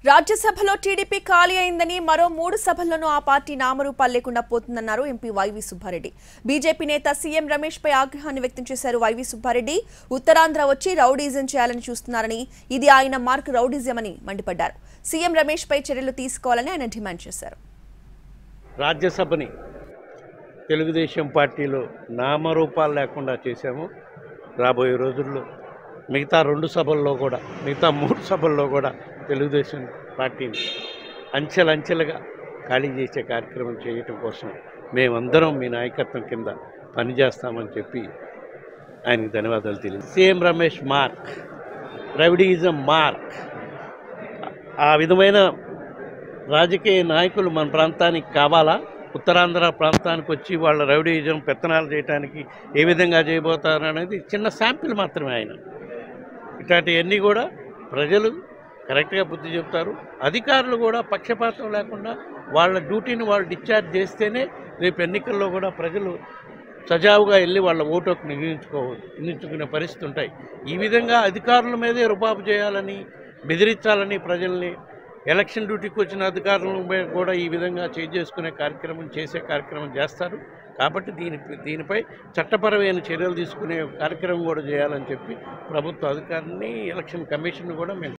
రాజ్యసభలో టీడీపీ ఖాళీ అయిందని మరో మూడు సభల్లోనూ ఆ పార్టీ నామరూపాలు లేకుండా పోతుందన్నారు ఎంపీ వైవి సుబ్బారెడ్డి బీజేపీ నేత సీఎం రమేష్ పై ఆగ్రహాన్ని వ్యక్తం చేశారు వైవి సుబ్బారెడ్డి ఉత్తరాంధ్ర వచ్చి రౌడీజం చేయాలని చూస్తున్నారని ఇది ఆయన మార్క్ రౌడీజం అని మండిపడ్డారు సీఎం రమేష్ పై చర్యలు తీసుకోవాలని ఆయన డిమాండ్ చేశారు రాజ్యసభని తెలుగుదేశం పార్టీలో నామరూపాలు లేకుండా చేశాము రాబోయే రోజుల్లో మిగతా రెండు సభల్లో కూడా మిగతా మూడు సభల్లో కూడా తెలుగుదేశం పార్టీని అంచెలంచెలుగా ఖాళీ చేసే కార్యక్రమం చేయటం కోసం మేమందరం మీ నాయకత్వం కింద పనిచేస్తామని చెప్పి ఆయనకి ధన్యవాదాలు తెలియదు CM Ramesh mark rowdyism mark ఆ విధమైన రాజకీయ నాయకులు మన ప్రాంతానికి కావాలా ఉత్తరాంధ్ర ప్రాంతానికి వచ్చి వాళ్ళ రౌడీజం పెత్తనాలు చేయడానికి ఏ విధంగా చేయబోతారు అనేది చిన్న శాంపిల్ మాత్రమే ఆయన ఇట్లాంటివన్నీ కూడా ప్రజలు కరెక్ట్గా బుద్ధి చెప్తారు అధికారులు కూడా పక్షపాతం లేకుండా వాళ్ళ డ్యూటీని వాళ్ళు డిశ్చార్జ్ చేస్తేనే రేపు ఎన్నికల్లో కూడా ప్రజలు సజావుగా వెళ్ళి వాళ్ళ ఓటు హక్కు నిర్ణయించుకో నిర్ణయించుకునే పరిస్థితి ఉంటాయి ఈ విధంగా అధికారుల మీదే రుబాబు చేయాలని బెదిరించాలని ప్రజల్ని ఎలక్షన్ డ్యూటీకి వచ్చిన అధికారుల మీద కూడా ఈ విధంగా చేంజ్ చేసుకునే కార్యక్రమం చేసే కార్యక్రమం చేస్తారు కాబట్టి దీని దీనిపై చట్టపరమైన చర్యలు తీసుకునే కార్యక్రమం కూడా చేయాలని చెప్పి ప్రభుత్వ అధికారిని ఎలక్షన్ కమిషన్ కూడా మేము